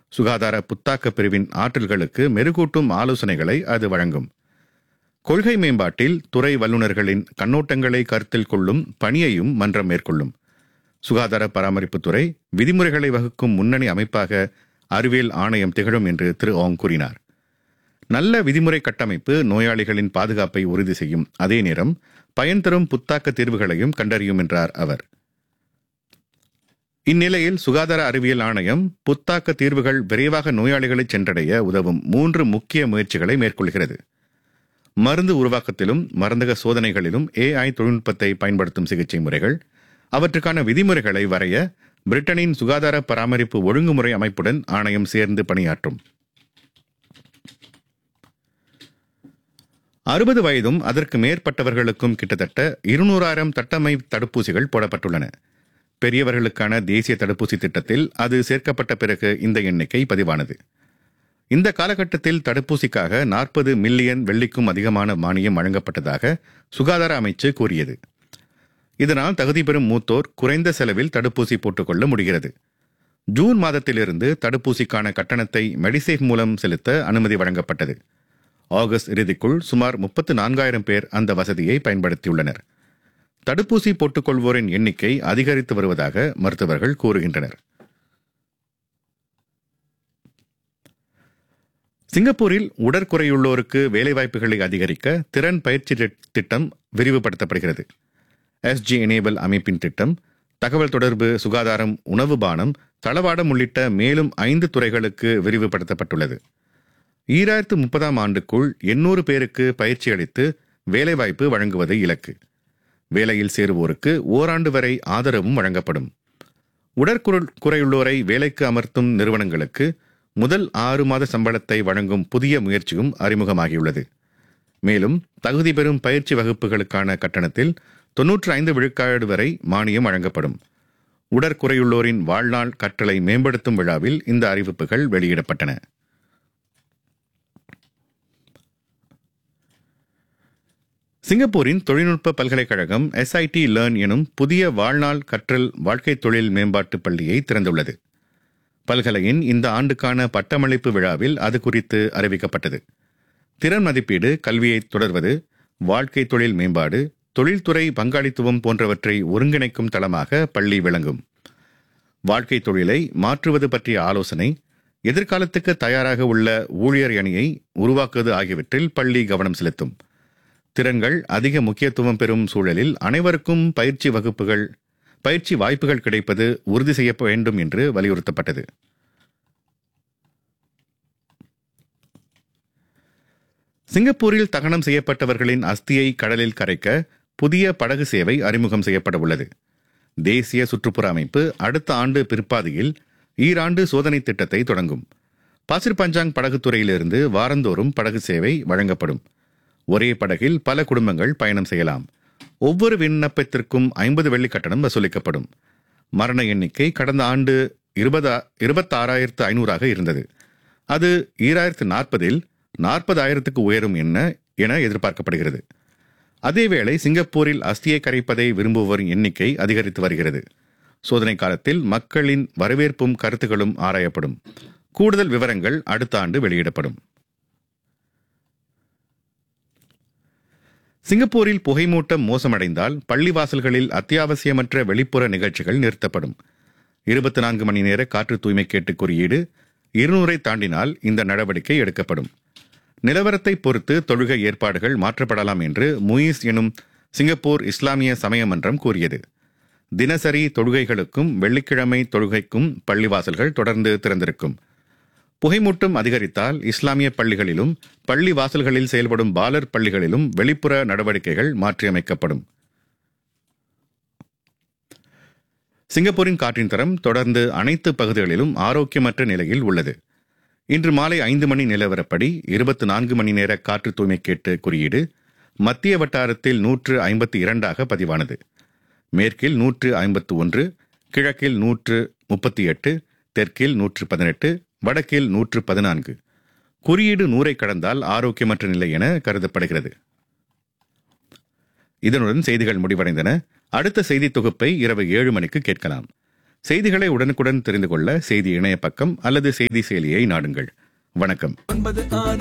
சுகாதார புத்தாக்க பிரிவின் ஆற்றல்களுக்கு மெருகூட்டும் ஆலோசனைகளை அது வழங்கும் கொள்கை மேம்பாட்டில் துறை வல்லுநர்களின் கண்ணோட்டங்களை கருத்தில் கொள்ளும் பணியையும் மன்றம் மேற்கொள்ளும் சுகாதார பராமரிப்புத்துறை விதிமுறைகளை வகுக்கும் முன்னணி அமைப்பாக அறிவியல் ஆணையம் திகழும் என்று திரு ஓங் கூறினார் நல்ல விதிமுறை கட்டமைப்பு நோயாளிகளின் பாதுகாப்பை உறுதி செய்யும் அதே நேரம் பயன் தரும் புத்தாக்க தீர்வுகளையும் கண்டறியும் என்றார் அவர் இந்நிலையில் சுகாதார அறிவியல் ஆணையம் புத்தாக்க தீர்வுகள் விரைவாக நோயாளிகளை சென்றடைய உதவும் மூன்று முக்கிய முயற்சிகளை மேற்கொள்கிறது மருந்து உருவாக்கத்திலும் மருந்தக சோதனைகளிலும் ஏஐ தொழில்நுட்பத்தை பயன்படுத்தும் சிகிச்சை முறைகள் அவற்றுக்கான விதிமுறைகளை வரைய பிரிட்டனின் சுகாதார பராமரிப்பு ஒழுங்குமுறை அமைப்புடன் ஆணையம் சேர்ந்து பணியாற்றும் அறுபது வயதும் அதற்கு மேற்பட்டவர்களுக்கும் கிட்டத்தட்ட இருநூறாயிரம் தட்டமை தடுப்பூசிகள் போடப்பட்டுள்ளன பெரியவர்களுக்கான தேசிய தடுப்பூசி திட்டத்தில் அது சேர்க்கப்பட்ட பிறகு இந்த எண்ணிக்கை பதிவானது இந்த காலகட்டத்தில் தடுப்பூசிக்காக நாற்பது மில்லியன் வெள்ளிக்கும் அதிகமான மானியம் வழங்கப்பட்டதாக சுகாதார அமைச்சு கூறியது இதனால் தகுதி பெறும் மூத்தோர் குறைந்த செலவில் தடுப்பூசி போட்டுக்கொள்ள முடிகிறது ஜூன் மாதத்திலிருந்து தடுப்பூசிக்கான கட்டணத்தை மெடிசேஃப் மூலம் செலுத்த அனுமதி வழங்கப்பட்டது ஆகஸ்ட் இறுதிக்குள் சுமார் முப்பத்து நான்காயிரம் பேர் அந்த வசதியை பயன்படுத்தியுள்ளனர் தடுப்பூசி போட்டுக்கொள்வோரின் எண்ணிக்கை அதிகரித்து வருவதாக மருத்துவர்கள் கூறுகின்றனர் சிங்கப்பூரில் உடற்குறையுள்ளோருக்கு வேலைவாய்ப்புகளை அதிகரிக்க திறன் பயிற்சி திட்டம் விரிவுபடுத்தப்படுகிறது எஸ்ஜி எனேபிள் அமைப்பின் திட்டம் தகவல் தொடர்பு சுகாதாரம் உணவு பானம் தளவாடம் உள்ளிட்ட மேலும் ஐந்து துறைகளுக்கு விரிவுபடுத்தப்பட்டுள்ளது ஈராயிரத்து முப்பதாம் ஆண்டுக்குள் எண்ணூறு பேருக்கு பயிற்சி அளித்து வேலைவாய்ப்பு வழங்குவது இலக்கு வேலையில் சேருவோருக்கு ஓராண்டு வரை ஆதரவும் வழங்கப்படும் உடற்குறையுள்ளோரை வேலைக்கு அமர்த்தும் நிறுவனங்களுக்கு முதல் ஆறு மாத சம்பளத்தை வழங்கும் புதிய முயற்சியும் அறிமுகமாகியுள்ளது மேலும் தகுதி பெறும் பயிற்சி வகுப்புகளுக்கான கட்டணத்தில் தொன்னூற்று ஐந்து விழுக்காடு வரை மானியம் வழங்கப்படும் உடற்குறையுள்ளோரின் வாழ்நாள் கற்றலை மேம்படுத்தும் விழாவில் இந்த அறிவிப்புகள் வெளியிடப்பட்டன சிங்கப்பூரின் தொழில்நுட்ப பல்கலைக்கழகம் எஸ்ஐடி லேர்ன் எனும் புதிய வாழ்நாள் கற்றல் வாழ்க்கை தொழில் மேம்பாட்டு பள்ளியை திறந்துள்ளது பல்கலையின் இந்த ஆண்டுக்கான பட்டமளிப்பு விழாவில் அது குறித்து அறிவிக்கப்பட்டது திறன் மதிப்பீடு கல்வியை தொடர்வது வாழ்க்கை தொழில் மேம்பாடு தொழில்துறை பங்காளித்துவம் போன்றவற்றை ஒருங்கிணைக்கும் தளமாக பள்ளி விளங்கும் வாழ்க்கை தொழிலை மாற்றுவது பற்றிய ஆலோசனை எதிர்காலத்துக்கு தயாராக உள்ள ஊழியர் அணியை உருவாக்குவது ஆகியவற்றில் பள்ளி கவனம் செலுத்தும் திறன்கள் அதிக முக்கியத்துவம் பெறும் சூழலில் அனைவருக்கும் பயிற்சி வகுப்புகள் பயிற்சி வாய்ப்புகள் கிடைப்பது உறுதி செய்ய வேண்டும் என்று வலியுறுத்தப்பட்டது சிங்கப்பூரில் தகனம் செய்யப்பட்டவர்களின் அஸ்தியை கடலில் கரைக்க புதிய படகு சேவை அறிமுகம் செய்யப்பட உள்ளது தேசிய சுற்றுப்புற அமைப்பு அடுத்த ஆண்டு பிற்பாதியில் ஈராண்டு சோதனை திட்டத்தை தொடங்கும் பாசிர் பஞ்சாங் படகுத்துறையிலிருந்து வாரந்தோறும் படகு சேவை வழங்கப்படும் ஒரே படகில் பல குடும்பங்கள் பயணம் செய்யலாம் ஒவ்வொரு விண்ணப்பத்திற்கும் ஐம்பது வெள்ளி கட்டணம் வசூலிக்கப்படும் மரண எண்ணிக்கை கடந்த ஆண்டு இருபதா இருபத்தாறாயிரத்து ஐநூறாக இருந்தது அது ஈராயிரத்து நாற்பதில் நாற்பதாயிரத்துக்கு உயரும் என்ன என எதிர்பார்க்கப்படுகிறது அதேவேளை சிங்கப்பூரில் அஸ்தியை கரைப்பதை விரும்புவோரின் எண்ணிக்கை அதிகரித்து வருகிறது சோதனை காலத்தில் மக்களின் வரவேற்பும் கருத்துகளும் ஆராயப்படும் கூடுதல் விவரங்கள் அடுத்த ஆண்டு வெளியிடப்படும் சிங்கப்பூரில் புகைமூட்டம் மோசமடைந்தால் பள்ளிவாசல்களில் அத்தியாவசியமற்ற வெளிப்புற நிகழ்ச்சிகள் நிறுத்தப்படும் இருபத்தி நான்கு மணி நேர காற்று தூய்மை கேட்டு குறியீடு இருநூறை தாண்டினால் இந்த நடவடிக்கை எடுக்கப்படும் நிலவரத்தை பொறுத்து தொழுகை ஏற்பாடுகள் மாற்றப்படலாம் என்று முயிஸ் எனும் சிங்கப்பூர் இஸ்லாமிய சமய மன்றம் கூறியது தினசரி தொழுகைகளுக்கும் வெள்ளிக்கிழமை தொழுகைக்கும் பள்ளிவாசல்கள் தொடர்ந்து திறந்திருக்கும் புகைமூட்டம் அதிகரித்தால் இஸ்லாமிய பள்ளிகளிலும் பள்ளி வாசல்களில் செயல்படும் பாலர் பள்ளிகளிலும் வெளிப்புற நடவடிக்கைகள் மாற்றியமைக்கப்படும் சிங்கப்பூரின் காற்றின் தரம் தொடர்ந்து அனைத்து பகுதிகளிலும் ஆரோக்கியமற்ற நிலையில் உள்ளது இன்று மாலை ஐந்து மணி நிலவரப்படி இருபத்தி நான்கு மணி நேர காற்று தூய்மை கேட்டு குறியீடு மத்திய வட்டாரத்தில் நூற்று ஐம்பத்தி இரண்டாக பதிவானது மேற்கில் நூற்று ஐம்பத்து ஒன்று கிழக்கில் நூற்று முப்பத்தி எட்டு தெற்கில் நூற்று பதினெட்டு வடக்கில் நூற்று பதினான்கு குறியீடு நூறை கடந்தால் ஆரோக்கியமற்ற நிலை என கருதப்படுகிறது இதனுடன் செய்திகள் முடிவடைந்தன அடுத்த செய்தி தொகுப்பை இரவு ஏழு மணிக்கு கேட்கலாம் செய்திகளை உடனுக்குடன் தெரிந்து கொள்ள செய்தி இணைய பக்கம் அல்லது செய்தி செயலியை நாடுங்கள் வணக்கம் ஒன்பது ஆறு